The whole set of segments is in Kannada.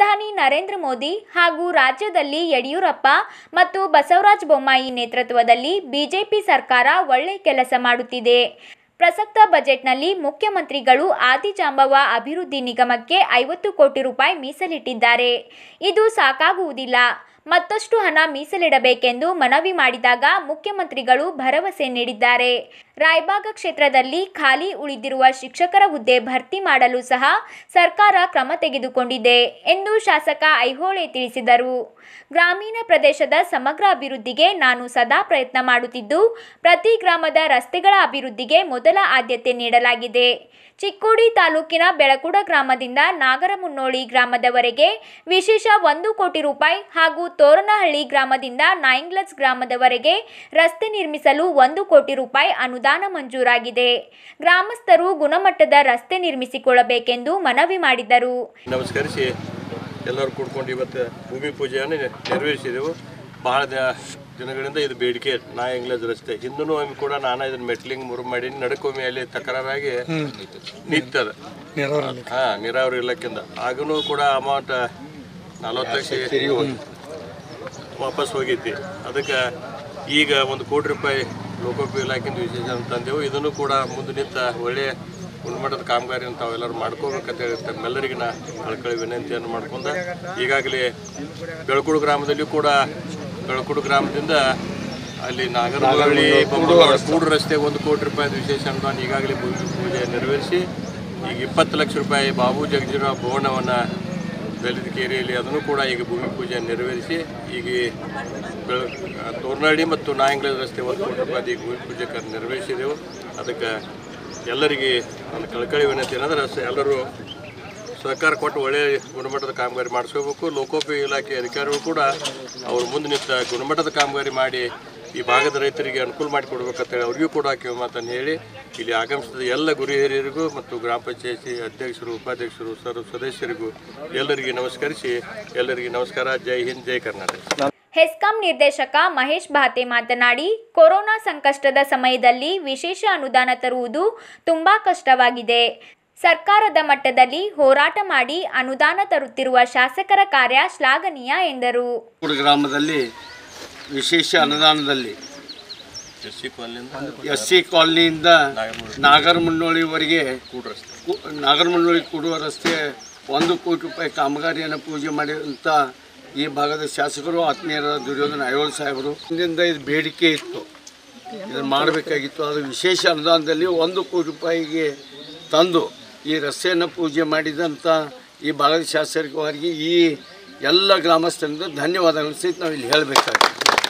ಪ್ರಧಾನಿ ನರೇಂದ್ರ ಮೋದಿ ಹಾಗೂ ರಾಜ್ಯದಲ್ಲಿ ಯಡಿಯೂರಪ್ಪ ಮತ್ತು ಬಸವರಾಜ ಬೊಮ್ಮಾಯಿ ನೇತೃತ್ವದಲ್ಲಿ ಬಿಜೆಪಿ ಸರ್ಕಾರ ಒಳ್ಳೆ ಕೆಲಸ ಮಾಡುತ್ತಿದೆ ಪ್ರಸಕ್ತ ಬಜೆಟ್ನಲ್ಲಿ ಮುಖ್ಯಮಂತ್ರಿಗಳು ಆದಿಜಾಂಬವ ಅಭಿವೃದ್ಧಿ ನಿಗಮಕ್ಕೆ ಐವತ್ತು ಕೋಟಿ ರೂಪಾಯಿ ಮೀಸಲಿಟ್ಟಿದ್ದಾರೆ ಇದು ಸಾಕಾಗುವುದಿಲ್ಲ ಮತ್ತಷ್ಟು ಹಣ ಮೀಸಲಿಡಬೇಕೆಂದು ಮನವಿ ಮಾಡಿದಾಗ ಮುಖ್ಯಮಂತ್ರಿಗಳು ಭರವಸೆ ನೀಡಿದ್ದಾರೆ ರಾಯಬಾಗ ಕ್ಷೇತ್ರದಲ್ಲಿ ಖಾಲಿ ಉಳಿದಿರುವ ಶಿಕ್ಷಕರ ಹುದ್ದೆ ಭರ್ತಿ ಮಾಡಲು ಸಹ ಸರ್ಕಾರ ಕ್ರಮ ತೆಗೆದುಕೊಂಡಿದೆ ಎಂದು ಶಾಸಕ ಐಹೊಳೆ ತಿಳಿಸಿದರು ಗ್ರಾಮೀಣ ಪ್ರದೇಶದ ಸಮಗ್ರ ಅಭಿವೃದ್ಧಿಗೆ ನಾನು ಸದಾ ಪ್ರಯತ್ನ ಮಾಡುತ್ತಿದ್ದು ಪ್ರತಿ ಗ್ರಾಮದ ರಸ್ತೆಗಳ ಅಭಿವೃದ್ಧಿಗೆ ಮೊದಲ ಆದ್ಯತೆ ನೀಡಲಾಗಿದೆ ಚಿಕ್ಕೋಡಿ ತಾಲೂಕಿನ ಬೆಳಕುಡ ಗ್ರಾಮದಿಂದ ನಾಗರಮುನ್ನೋಳಿ ಗ್ರಾಮದವರೆಗೆ ವಿಶೇಷ ಒಂದು ಕೋಟಿ ರೂಪಾಯಿ ಹಾಗೂ ತೋರನಹಳ್ಳಿ ಗ್ರಾಮದಿಂದ ನಾಯಿಂಗ್ಲಸ್ ಗ್ರಾಮದವರೆಗೆ ರಸ್ತೆ ನಿರ್ಮಿಸಲು ಒಂದು ಕೋಟಿ ರೂಪಾಯಿ ಅನುದಾನ ಮಂಜೂರಾಗಿದೆ ಗ್ರಾಮಸ್ಥರು ಗುಣಮಟ್ಟದ ರಸ್ತೆ ನಿರ್ಮಿಸಿಕೊಳ್ಳಬೇಕೆಂದು ಮನವಿ ಮಾಡಿದರು ನಮಸ್ಕರಿಸಿ ಎಲ್ಲರೂ ಕೂಡ್ಕೊಂಡು ಇವತ್ತು ಭೂಮಿ ಪೂಜೆಯನ್ನು ನೆರವೇರಿಸಿದೆವು ಬಹಳ ದ- ದಿನಗಳಿಂದ ಇದು ಬೇಡಿಕೆ ನಾ ಇಂಗ್ಲೇಜ್ ರಸ್ತೆ ಹಿಂದೂ ಒಮ್ಮೆ ಕೂಡ ನಾನು ಇದನ್ನ ಮೆಟ್ಲಿಂಗ್ ಮುರು ಮಾಡಿ ನಡಕೊಮ್ಮೆ ಅಲ್ಲಿ ತಕರಾರಾಗಿ ನಿಂತದ ಹಾ ನೀರಾವರಿ ಇಲಾಖೆಯಿಂದ ಆಗನೂ ಕೂಡ ಅಮೌಂಟ್ ನಲವತ್ತು ಲಕ್ಷ ವಾಪಸ್ ಹೋಗೈತಿ ಅದಕ್ಕೆ ಈಗ ಒಂದು ಕೋಟಿ ರೂಪಾಯಿ ಲೋಕೋಪಯೋಗಿ ಇಲಾಖೆಯಿಂದ ವಿಶೇಷ ಅಂತ ತಂದೆವು ಇದನ್ನು ಕೂಡ ಮುಂದೆ ನಿಂತ ಒಳ್ಳೆಯ ಗುಣಮಟ್ಟದ ಕಾಮಗಾರಿಯನ್ನು ತಾವೆಲ್ಲರೂ ಮಾಡ್ಕೋಬೇಕಂತ ಹೇಳಿ ತಮ್ಮೆಲ್ಲರಿಗೆ ನಾ ಕಳ್ಕಳಿ ವಿನಂತಿಯನ್ನು ಮಾಡ್ಕೊಂಡ ಈಗಾಗಲೇ ಬೆಳಕುಡು ಗ್ರಾಮದಲ್ಲಿ ಕೂಡ ಬೆಳಕುಡು ಗ್ರಾಮದಿಂದ ಅಲ್ಲಿ ನಾಗರಹಳ್ಳಿ ಬೊಮ್ಮನಹಳ್ಳಿ ಕೂಡು ರಸ್ತೆ ಒಂದು ಕೋಟಿ ರೂಪಾಯಿ ವಿಶೇಷ ಅನುದಾನ ಈಗಾಗಲೇ ಭೂಮಿ ಪೂಜೆ ನೆರವೇರಿಸಿ ಈಗ ಇಪ್ಪತ್ತು ಲಕ್ಷ ರೂಪಾಯಿ ಬಾಬು ಜಗಜೀರಾವ್ ಭವನವನ್ನು ದಲಿತ ಕೇರಿಯಲ್ಲಿ ಅದನ್ನು ಕೂಡ ಈಗ ಭೂಮಿ ಪೂಜೆ ನೆರವೇರಿಸಿ ಈಗ ಬೆಳ ತೋರ್ನಾಡಿ ಮತ್ತು ನಾಯಂಗ್ಲ ರಸ್ತೆ ಒಂದು ಕೋಟಿ ರೂಪಾಯಿ ಈಗ ಭೂಮಿ ಪೂಜೆ ಕ- ನೆರವೇರಿಸಿದೆವು ಅದಕ್ಕೆ ಎಲ್ಲರಿಗೆ ನನ್ನ ಕಳಕಳಿ ವಿನಂತಿ ಏನಂದ್ರೆ ಸ- ಎಲ್ಲರೂ ಸಹಕಾರ ಕೊಟ್ಟು ಒಳ್ಳೆಯ ಗುಣಮಟ್ಟದ ಕಾಮಗಾರಿ ಮಾಡಿಸ್ಕೋಬೇಕು ಲೋಕೋಪಯೋಗಿ ಇಲಾಖೆ ಅಧಿಕಾರಿಗಳು ಕೂಡ ಅವ್ರ ಮುಂದೆ ನಿಂತ ಗುಣಮಟ್ಟದ ಕಾಮಗಾರಿ ಮಾಡಿ ಈ ಭಾಗದ ರೈತರಿಗೆ ಅನುಕೂಲ ಮಾಡಿಕೊಡ್ಬೇಕಂತೇಳಿ ಅವ್ರಿಗೂ ಕೂಡ ಕಿವಿ ಮಾತನ್ನು ಹೇಳಿ ಇಲ್ಲಿ ಆಗಮಿಸಿದ ಎಲ್ಲ ಗುರು ಹಿರಿಯರಿಗೂ ಮತ್ತು ಗ್ರಾಮ ಪಂಚಾಯತಿ ಅಧ್ಯಕ್ಷರು ಉಪಾಧ್ಯಕ್ಷರು ಸರ್ವ ಸದಸ್ಯರಿಗೂ ಎಲ್ಲರಿಗೆ ನಮಸ್ಕರಿಸಿ ಎಲ್ಲರಿಗೆ ನಮಸ್ಕಾರ ಜೈ ಹಿಂದ್ ಜೈ ಕರ್ನಾಟಕ ಹೆಸ್ಕಾಂ ನಿರ್ದೇಶಕ ಮಹೇಶ್ ಭಾತೆ ಮಾತನಾಡಿ ಕೊರೋನಾ ಸಂಕಷ್ಟದ ಸಮಯದಲ್ಲಿ ವಿಶೇಷ ಅನುದಾನ ತರುವುದು ತುಂಬಾ ಕಷ್ಟವಾಗಿದೆ ಸರ್ಕಾರದ ಮಟ್ಟದಲ್ಲಿ ಹೋರಾಟ ಮಾಡಿ ಅನುದಾನ ತರುತ್ತಿರುವ ಶಾಸಕರ ಕಾರ್ಯ ಶ್ಲಾಘನೀಯ ಎಂದರು ಕೂಡು ಗ್ರಾಮದಲ್ಲಿ ವಿಶೇಷ ಅನುದಾನದಲ್ಲಿ ಎಸ್ ಸಿ ಕಾಲನಿಂದ ಎಸ್ ಸಿ ಕಾಲನಿಯಿಂದ ನಾಗರಮುನ್ನೋಳಿವರೆಗೆ ಕೂಡ ರಸ್ತೆ ಕು- ನಾಗರಮುನ್ನೋಳಿ ಕೂಡುವ ರಸ್ತೆ ಒಂದು ಕೋಟಿ ರೂಪಾಯಿ ಕಾಮಗಾರಿಯನ್ನು ಪೂಜೆ ಮಾಡಿದಂಥ ಈ ಭಾಗದ ಶಾಸಕರು ಆತ್ಮೀಯರ ದುರ್ಯೋಧನ ಐವಳು ಸಾಹೇಬರು ಹಿಂದಿಂದ ಇದು ಬೇಡಿಕೆ ಇತ್ತು ಇದನ್ನು ಮಾಡಬೇಕಾಗಿತ್ತು ಅದು ವಿಶೇಷ ಅನುದಾನದಲ್ಲಿ ಒಂದು ಕೋಟಿ ರೂಪಾಯಿಗೆ ತಂದು ಈ ರಸ್ತೆಯನ್ನು ಪೂಜೆ ಮಾಡಿದಂಥ ಈ ಭಾಗದ ಶಾಸಕರಿಗೆ ಈ ಎಲ್ಲ ಗ್ರಾಮಸ್ಥರಿಂದ ಧನ್ಯವಾದಗಳು ಸಹಿತ ನಾವು ಇಲ್ಲಿ ಹೇಳಬೇಕಾಗಿದೆ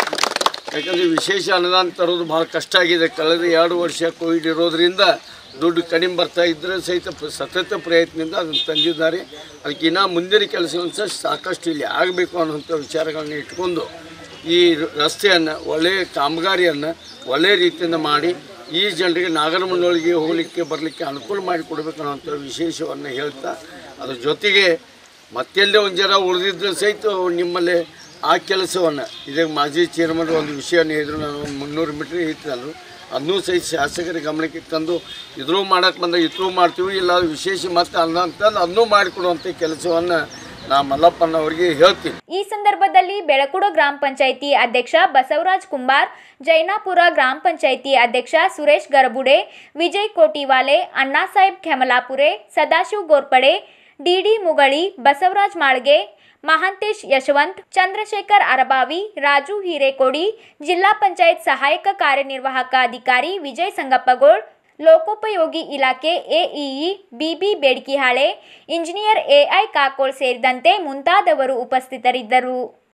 ಯಾಕಂದರೆ ವಿಶೇಷ ಅನುದಾನ ತರೋದು ಭಾಳ ಕಷ್ಟ ಆಗಿದೆ ಕಳೆದ ಎರಡು ವರ್ಷ ಕೋವಿಡ್ ಇರೋದ್ರಿಂದ ದುಡ್ಡು ಕಡಿಮೆ ಬರ್ತಾ ಇದ್ದರೆ ಸಹಿತ ಪ- ಸತತ ಪ್ರಯತ್ನದಿಂದ ಅದನ್ನು ತಂದಿದ್ದಾರೆ ಅದಕ್ಕೆ ಇನ್ನೂ ಮುಂದಿನ ಕೆಲಸವನ್ನು ಸಹ ಸಾಕಷ್ಟು ಇಲ್ಲಿ ಆಗಬೇಕು ಅನ್ನುವಂಥ ವಿಚಾರಗಳನ್ನ ಇಟ್ಕೊಂಡು ಈ ರಸ್ತೆಯನ್ನು ಒಳ್ಳೆಯ ಕಾಮಗಾರಿಯನ್ನು ಒಳ್ಳೆಯ ರೀತಿಯಿಂದ ಮಾಡಿ ಈ ಜನರಿಗೆ ನಾಗರಮುನ್ನೊಳಗೆ ಹೋಗಲಿಕ್ಕೆ ಬರಲಿಕ್ಕೆ ಅನುಕೂಲ ಮಾಡಿಕೊಡ್ಬೇಕು ಅನ್ನೋಂಥ ವಿಶೇಷವನ್ನು ಹೇಳ್ತಾ ಅದ್ರ ಜೊತೆಗೆ ಮತ್ತೆಲ್ಲೇ ಒಂದು ಜನ ಉಳಿದಿದ್ದರೆ ಸಹಿತ ನಿಮ್ಮಲ್ಲಿ ಆ ಕೆಲಸವನ್ನು ಇದೇ ಮಾಜಿ ಚೇರ್ಮನ್ ಒಂದು ವಿಷಯವನ್ನು ಹೇಳಿದ್ರು ನಾನು ಒಂದು ಮುನ್ನೂರು ಮೀಟ್ರ್ ಇತ್ತಲ್ಲರು ಅದನ್ನೂ ಸಹಿತ ಶಾಸಕರ ಗಮನಕ್ಕೆ ತಂದು ಇದ್ರೂ ಮಾಡಕ್ಕೆ ಬಂದ ಇದ್ರೂ ಮಾಡ್ತೀವಿ ಇಲ್ಲ ಅದು ವಿಶೇಷ ಮತ್ತೆ ಅನ್ನ ಅಂತಂದು ಅದನ್ನೂ ಮಾಡಿಕೊಡುವಂಥ ಕೆಲಸವನ್ನು ನಾ ಮಲ್ಲಪ್ಪನವರಿಗೆ ಹೇಳ್ತೀನಿ ಈ ಸಂದರ್ಭದಲ್ಲಿ ಬೆಳಕುಡ ಗ್ರಾಮ ಪಂಚಾಯಿತಿ ಅಧ್ಯಕ್ಷ ಬಸವರಾಜ್ ಕುಂಬಾರ್ ಜೈನಾಪುರ ಗ್ರಾಮ ಪಂಚಾಯಿತಿ ಅಧ್ಯಕ್ಷ ಸುರೇಶ್ ಗರಬುಡೆ ವಿಜಯ್ ಕೋಟಿವಾಲೆ ಅಣ್ಣಾಸಾಹೇಬ್ ಖೆಮಲಾಪುರೆ ಸದಾಶಿವ್ ಗೋರ್ಪಡೆ ಡಿಡಿ ಮುಗಳಿ ಬಸವರಾಜ್ ಮಾಳ್ಗೆ ಮಹಾಂತೇಶ್ ಯಶವಂತ್ ಚಂದ್ರಶೇಖರ್ ಅರಬಾವಿ ರಾಜು ಹಿರೇಕೋಡಿ ಜಿಲ್ಲಾ ಪಂಚಾಯತ್ ಸಹಾಯಕ ಕಾರ್ಯನಿರ್ವಾಹಕ ಅಧಿಕಾರಿ ವಿಜಯ್ ಸಂಗಪ್ಪಗೋಳ್ ಲೋಕೋಪಯೋಗಿ ಇಲಾಖೆ AEE BB Bedkihale engineer AI Kakol ಸೇರಿದಂತೆ ಮುಂತಾದವರು ಉಪಸ್ಥಿತರಿದ್ದರು